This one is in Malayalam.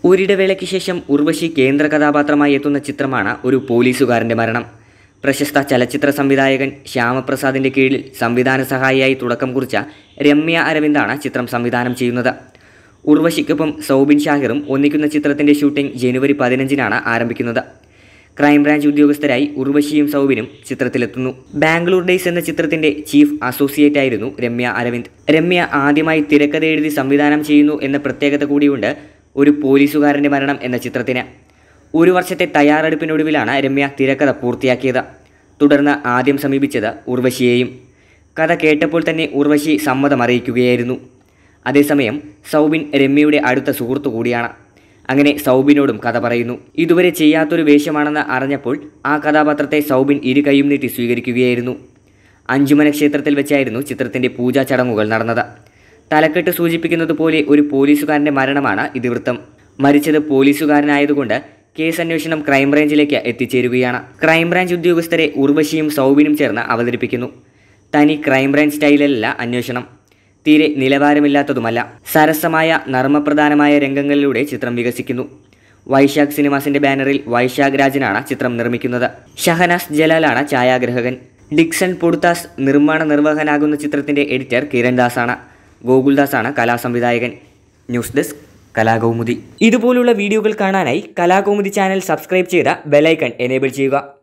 ഒരിടവേളയ്ക്ക് ശേഷം ഉർവശി കേന്ദ്ര കഥാപാത്രമായി എത്തുന്ന ചിത്രമാണ് ഒരു പോലീസുകാരൻ്റെ മരണം പ്രശസ്ത ചലച്ചിത്ര സംവിധായകൻ ശ്യാമപ്രസാദിൻ്റെ കീഴിൽ സംവിധാന സഹായിയായി തുടക്കം കുറിച്ച രമ്യ അരവിന്ദാണ് ചിത്രം സംവിധാനം ചെയ്യുന്നത് ഉർവശിക്കൊപ്പം സൗബിൻ ഷാഹിറും ഒന്നിക്കുന്ന ചിത്രത്തിൻ്റെ ഷൂട്ടിംഗ് ജനുവരി പതിനഞ്ചിനാണ് ആരംഭിക്കുന്നത് ക്രൈംബ്രാഞ്ച് ഉദ്യോഗസ്ഥരായി ഉർവശിയും സൗബിനും ചിത്രത്തിലെത്തുന്നു ബാംഗ്ലൂർ ഡേയ്സ് എന്ന ചിത്രത്തിന്റെ ചീഫ് അസോസിയേറ്റ് ആയിരുന്നു രമ്യ അരവിന്ദ് രമ്യ ആദ്യമായി തിരക്കഥ എഴുതി സംവിധാനം ചെയ്യുന്നു എന്ന പ്രത്യേകത കൂടിയുണ്ട് ഒരു പോലീസുകാരൻ്റെ മരണം എന്ന ചിത്രത്തിന് ഒരു വർഷത്തെ തയ്യാറെടുപ്പിനൊടുവിലാണ് രമ്യ തിരക്കഥ പൂർത്തിയാക്കിയത് തുടർന്ന് ആദ്യം സമീപിച്ചത് ഉർവശിയെയും കഥ കേട്ടപ്പോൾ തന്നെ ഉർവശി സമ്മതം അറിയിക്കുകയായിരുന്നു അതേസമയം സൗബിൻ രമ്യയുടെ അടുത്ത സുഹൃത്തു കൂടിയാണ് അങ്ങനെ സൗബിനോടും കഥ പറയുന്നു ഇതുവരെ ചെയ്യാത്തൊരു വേഷമാണെന്ന് അറിഞ്ഞപ്പോൾ ആ കഥാപാത്രത്തെ സൗബിൻ ഇരു കൈയും നീട്ടി സ്വീകരിക്കുകയായിരുന്നു അഞ്ചുമന ക്ഷേത്രത്തിൽ വെച്ചായിരുന്നു ചിത്രത്തിൻ്റെ പൂജാ ചടങ്ങുകൾ നടന്നത് തലക്കെട്ട് സൂചിപ്പിക്കുന്നത് പോലെ ഒരു പോലീസുകാരൻ്റെ മരണമാണ് ഇതിവൃത്തം മരിച്ചത് പോലീസുകാരനായതുകൊണ്ട് കേസ് അന്വേഷണം ക്രൈംബ്രാഞ്ചിലേക്ക് എത്തിച്ചേരുകയാണ് ക്രൈംബ്രാഞ്ച് ഉദ്യോഗസ്ഥരെ ഉർവശിയും സൗബിനും ചേർന്ന് അവതരിപ്പിക്കുന്നു തനി ക്രൈംബ്രാഞ്ച് സ്റ്റൈലിലല്ല അന്വേഷണം തീരെ നിലവാരമില്ലാത്തതുമല്ല സരസമായ നർമ്മപ്രധാനമായ രംഗങ്ങളിലൂടെ ചിത്രം വികസിക്കുന്നു വൈശാഖ് സിനിമാസിന്റെ ബാനറിൽ വൈശാഖ് രാജനാണ് ചിത്രം നിർമ്മിക്കുന്നത് ഷഹനാസ് ജലാലാണ് ഛായാഗ്രഹകൻ ഡിക്സൺ പൊടുത്താസ് നിർമ്മാണ നിർവഹനാകുന്ന ചിത്രത്തിന്റെ എഡിറ്റർ കിരൺ ദാസാണ് ഗോകുൽദാസാണ് കലാസംവിധായകൻ ന്യൂസ് ഡെസ്ക് കലാകൗമുദി ഇതുപോലുള്ള വീഡിയോകൾ കാണാനായി കലാകൗമുദി ചാനൽ സബ്സ്ക്രൈബ് ചെയ്ത ബെലൈക്കൺ എനേബിൾ ചെയ്യുക